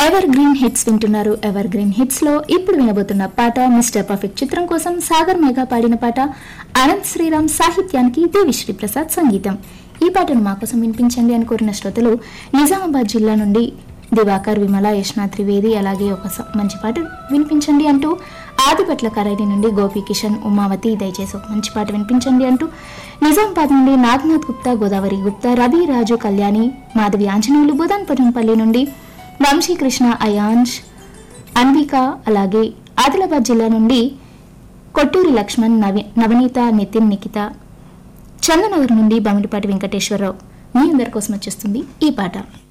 ever evergreen hits వింటున్నారు evergreen hits లో ఇప్పుడు వినబోతున్న పాట మిస్టర్ పర్ఫెక్ట్ చిత్రం కోసం సాగర్ మేఘా పాడిన పాట అనంత్ శ్రీరామ్ సాహిత్యానికి దేవిశ్రీ ప్రసాద్ సంగీతం ఈ పాటను మా కోసం వినిపించండి అని కోరిన శ్రోతలు నిజామాబాద్ జిల్లా నుండి దివాకర్ విమల యష్నా త్రివేది అలాగే ఒక స- మంచి పాట వినిపించండి అంటూ ఆదిపట్ల కరైడి నుండి గోపి కిషన్ ఉమావతి దయచేసి ఒక మంచి పాట వినిపించండి అంటూ నిజామాబాద్ నుండి నాగనాథ్ గుప్తా గోదావరి గుప్తా రవి రాజు కళ్యాణి మాధవి ఆంజనేయులు బుధాన్పురంపల్లి నుండి వంశీకృష్ణ అయాంష్ అన్విక అలాగే ఆదిలాబాద్ జిల్లా నుండి కొట్టూరి లక్ష్మణ్ నవి నవనీత నితిన్ నిఖిత చందనగర్ నుండి బమిడిపాటి వెంకటేశ్వరరావు మీ అందరి కోసం వచ్చేస్తుంది ఈ పాట